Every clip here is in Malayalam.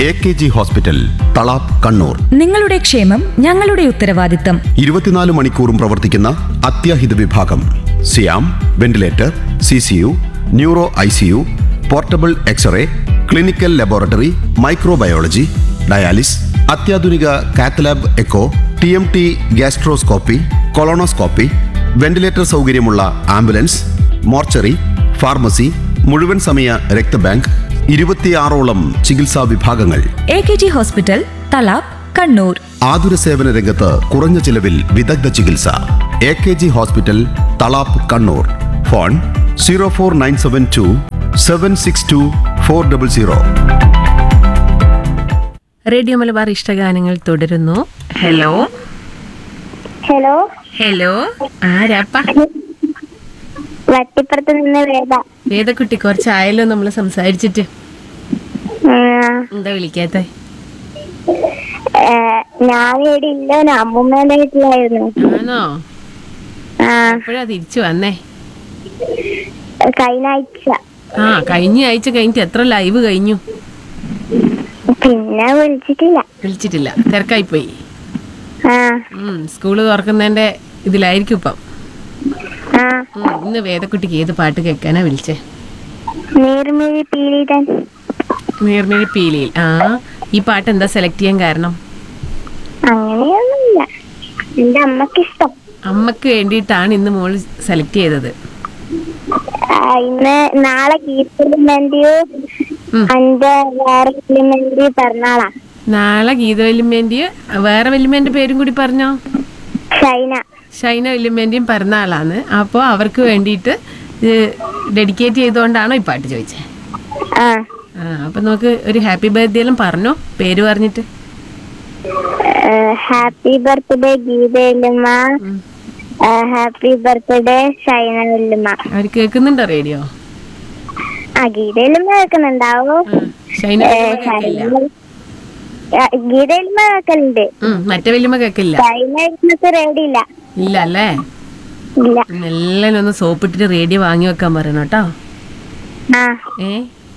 A K G hospital Thalap Kannur നിങ്ങളുടെ ക്ഷേമം ഞങ്ങളുടെ ഉത്തരവാദിത്തം ഇരുപത്തിനാല് മണിക്കൂറും പ്രവർത്തിക്കുന്ന അത്യാഹിത വിഭാഗം സിയാം ventilator C C U neuro I C U portable X-ray clinical laboratory microbiology dialysis അത്യാധുനിക cath lab echo T M T gastroscopy colonoscopy ventilator സൗകര്യമുള്ള ആംബുലൻസ് മോർച്ചറി ഫാർമസി മുഴുവൻ സമയ രക്തബാങ്ക് ഇരുപത്തിയാറോളം ചികിത്സാ വിഭാഗങ്ങൾ A K G hospital Thalap Kannur ആതുര സേവന രംഗത്ത് കുറഞ്ഞ ചിലവിൽ വിദഗ്ധ ചികിത്സ A K G hospital Thalap Kannur phone zero four nine seven two seven six two four double zero radio Malabar ഇഷ്ടഗാനങ്ങൾ തുടരുന്നു ഹലോ ഹലോ ഹലോ ആരാപ്പ വട്ടിപ്പുറത്ത് നിന്ന് വേദ വേദക്കുട്ടി കുറച്ചായല്ലോ നമ്മൾ സംസാരിച്ചിട്ട് ഉം, എന്താ വിളിക്കാത്ത ഏ, ഞാൻ ഇവിടെ ഇല്ല ഞാൻ അമ്മൂമ്മേന്റെ വീട്ടിലായിരുന്നു ആണോ ആ എപ്പോഴാ തിരിച്ചു വന്നേ കഴിഞ്ഞ ആഴ്ച ആ കഴിഞ്ഞ ആഴ്ച കഴിഞ്ഞിട്ട് എത്ര ലൈവ് കഴിഞ്ഞു പിന്നെ വിളിച്ചിട്ടില്ല വിളിച്ചിട്ടില്ല തിരക്കായി പോയി ആ ഉം സ്കൂള് തുറക്കുന്നതിന്റെ ഇതിലായിരിക്കും ഇപ്പം ആ ഉം, ഇന്ന് വേദക്കുട്ടിക്ക് ഏത് പാട്ട് കേൾക്കാനാ വിളിച്ചേ നീർമിഴി പീലിതൻ നീർമിഴി പീലിയിൽ ആ ഈ പാട്ട് എന്താ സെലക്ട് ചെയ്യാൻ കാരണം അങ്ങനെയൊന്നുമില്ല എന്റെ അമ്മക്ക് ഇഷ്ടം അമ്മക്ക് വേണ്ടിയിട്ടാണ് ഇന്ന് മോള് സെലക്ട് ചെയ്തത് ആ, ഇന്ന് നാളെ ഗീതലിമെന്റിയും ഉം. എന്റെ വേറെ എലിമെന്റി പിറന്നാളാ നാളെ ഗീത വല്യമ്മേന്റെയും വേറെ വല്യമ്മേന്റെ പേരും കൂടി പറഞ്ഞോ ഷൈന ഷൈന വല്യമ്മേന്റെയും പിറന്നാളാണ് അപ്പോൾ അവർക്ക് വേണ്ടിയിട്ട് ഡെഡിക്കേറ്റ് ചെയ്തുകൊണ്ടാണോ ഈ പാട്ട് ചോദിച്ചത് ആ ആ അപ്പം നമുക്ക് ഒരു ഹാപ്പി ബർത്ത്ഡേ എല്ലാം പറഞ്ഞോ പേര് പറഞ്ഞിട്ട് ഹാപ്പി ബർത്ത്ഡേ ഗീതയിലുമ്മ ഹാപ്പി ബർത്ത്ഡേ ഷൈന വല്ലുമ്മ അവർ കേൾക്കുന്നുണ്ടോ റേഡിയോ ആ ഗീതയിലുമ്മ കേൾക്കുന്നുണ്ടാവോ ഷൈന വല്യമ്മ കേൾക്കില്ല ഗീതയിലുമ്മ കേൾക്കലുണ്ട് ഉം, മറ്റേ വല്യമ്മ കേൾക്കില്ല ഷൈന ഇന്നത്തെ റെഡി ഇല്ല ഇല്ല അല്ലേ ഇല്ല എല്ലാം ഒന്ന് സോപ്പിട്ടിട്ട് റേഡിയോ വാങ്ങി വെക്കാൻ പറയണം കേട്ടോ ആ ഏ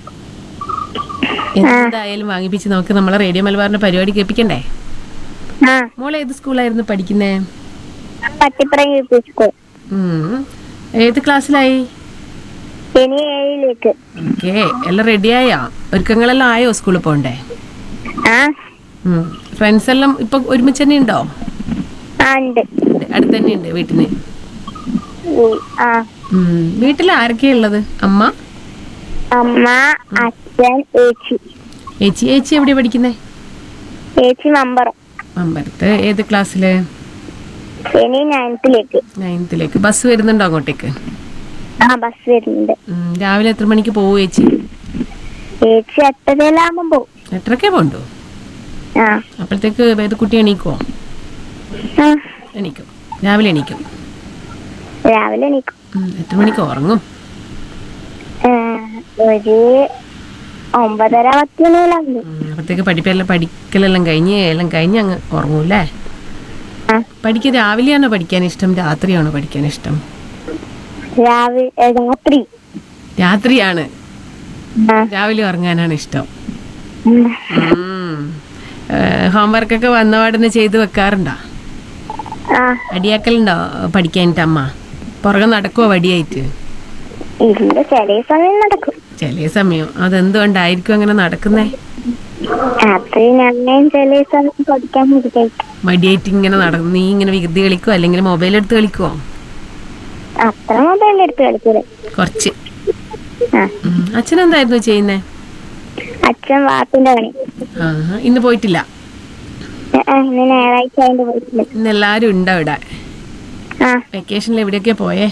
എന്തായാലും വാങ്ങിപ്പിച്ച് നമുക്ക് നമ്മളെ റേഡിയോ മലബാറിന്റെ പരിപാടി കേൾപ്പിക്കണ്ടേ ആ മോൾ ഏത് സ്കൂളായിരുന്നു പഠിക്കുന്നേ പട്ടിപ്പുറം യു പി സ്കൂൾ ഉം. ഏത് ക്ലാസ്സിലായി ഇനി ഏഴിലേക്ക് ഓക്കെ എല്ലാം റെഡിയായോ ഒരുക്കങ്ങളെല്ലാം ആയോ സ്കൂളിൽ പോണ്ടേ ആ ഫ്രണ്ട്സ് എല്ലാം ഇപ്പൊ ഒരുമിച്ച് തന്നെ ഉണ്ടോ ആ ഉണ്ട് അടുത്ത് തന്നെ ഉണ്ട് വീട്ടിന് ഉം, ആ ഉം. വീട്ടിൽ ആരൊക്കെയാ ഉള്ളത് അമ്മ അമ്മ അച്ഛൻ ഏച്ചി ഏച്ചി ഏച്ചി എവിടെയാ പഠിക്കുന്നേ ഏച്ചി മമ്പറം അമ്പലത്ത് ഏത് ക്ലാസ്സില് ഇനി നയൻത്തിലേക്ക് നയൻത്തിലേക്ക് ബസ് വരുന്നുണ്ടോ അങ്ങോട്ടേക്ക് ആ ബസ് വരുന്നുണ്ട് ഉം. രാവിലെ എത്ര മണിക്ക് പോകും ചേച്ചി ഏച്ചി എട്ടരയിലാകുമ്പോ പോവും എത്രയൊക്കെ പോണ്ടോ ആ അപ്പോഴത്തേക്ക് വേദക്കുട്ടി എണീക്കുമോ ആ എണീക്കും രാവിലെ എണീക്കും രാവിലെ എണീക്കും ഉം. എത്ര മണിക്ക് ഉറങ്ങും ഏ, ഒരു ഒമ്പതര പത്ത് മണിയിലാകുമ്പോ ഉം. അപ്പോഴത്തേക്ക് പഠിപ്പെല്ലാം പഠിക്കലെല്ലാം കഴിഞ്ഞ് എല്ലാം കഴിഞ്ഞ് അങ്ങ് ഉറങ്ങൂല്ലേ ആ പഠിക്കാൻ രാവിലെയാണോ പഠിക്കാൻ ഇഷ്ടം രാത്രിയാണോ പഠിക്കാൻ ഇഷ്ടം രാവിലെ രാത്രി രാത്രിയാണ് ആ രാവിലെ ഉറങ്ങാനാണ് ഇഷ്ടം ഉം. ഹോംവർക്കൊക്കെ വന്നപാടുന്ന് ചെയ്ത് വെക്കാറുണ്ടോ ആ അടിയാക്കലുണ്ടോ പഠിക്കാനിട്ട് അമ്മ പുറകെ നടക്കുവോ വടിയായിട്ട് ഇല്ല ചില സമയം നടക്കും ചില സമയം അതെന്തുകൊണ്ടായിരിക്കും അങ്ങനെ നടക്കുന്നേ രാത്രി ഞാൻ ചില സമയം പഠിക്കാൻ ഇരിക്കും മടിയായിട്ട് ഇങ്ങനെ നടക്കും നീ ഇങ്ങനെ വികൃതി കളിക്കുവോ അല്ലെങ്കിൽ മൊബൈൽ എടുത്ത് കളിക്കുവോ അത്ര മൊബൈൽ എടുത്ത് കളിക്കൂലെ കുറച്ച് ആ ഉം. അച്ഛനെന്തായിരുന്നു ചെയ്യുന്നേ അച്ഛൻ വാപ്പിന്റെ പണി ആ ഇന്ന് പോയിട്ടില്ല ആ, ആ, ഇന്ന് ഞായറാഴ്ച അതിന്റെ പോയിട്ടില്ല ഇന്ന് എല്ലാരും ഉണ്ട് അവിടെ ആ വെക്കേഷനിൽ എവിടെയൊക്കെയാ പോയേ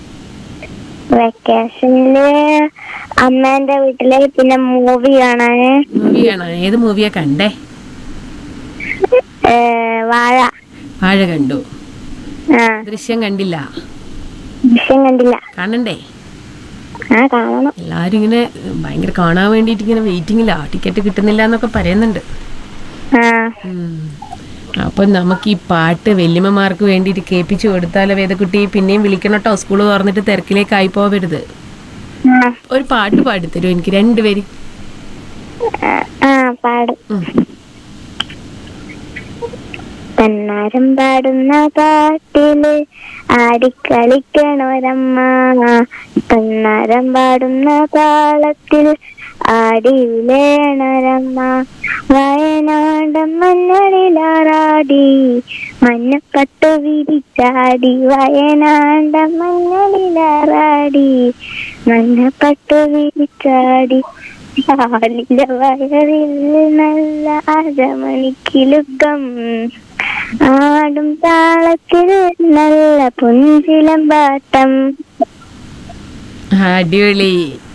വെക്കേഷനില് അമ്മേന്റെ വീട്ടില് പിന്നെ മൂവി കാണാന് മൂവി കാണാൻ ഏത് മൂവിയാ കണ്ടേ ഏ, വാഴ വാഴ കണ്ടു ആ ദൃശ്യം കണ്ടില്ല വിഷയം കണ്ടില്ല കാണണ്ടേ ആ കാണണം എല്ലാരും ഇങ്ങനെ ഭയങ്കര കാണാൻ വേണ്ടിയിട്ട് ഇങ്ങനെ വെയിറ്റിംഗിലാ ടിക്കറ്റ് കിട്ടുന്നില്ല എന്നൊക്കെ പറയുന്നുണ്ട് ആ ഉം. അപ്പൊ നമുക്ക് ഈ പാട്ട് വല്യമ്മമാർക്ക് വേണ്ടിയിട്ട് കേൾപ്പിച്ചു കൊടുത്താലോ വേദക്കുട്ടി പിന്നെയും വിളിക്കണം കേട്ടോ സ്കൂൾ തുറന്നിട്ട് തിരക്കിലേക്കായി പോവരുത് ആ, ഒരു പാട്ട് പാടിത്തരൂ എനിക്ക് രണ്ടുപേര് ആ പാടും ഉം. തന്നാരം പാടുന്ന പാട്ടില് ആടിക്കളിക്കണൊരമ്മ തന്നാരം പാടുന്ന താളത്തിൽ ആടിയിലേണൊരമ്മ വയനാടൻ മഞ്ഞളിലാറാടി മഞ്ഞപ്പട്ട് വിരിച്ചാടി വയനാടൻ മഞ്ഞളിലാറാടി മഞ്ഞപ്പട്ട് വിരിച്ചാടി പാലിന്റെ വയറിൽ നല്ല അരമണിക്കിലുക്കം ആടും താളത്തിൽ നല്ല പുഞ്ചിലമ്പാട്ടം അടിപൊളി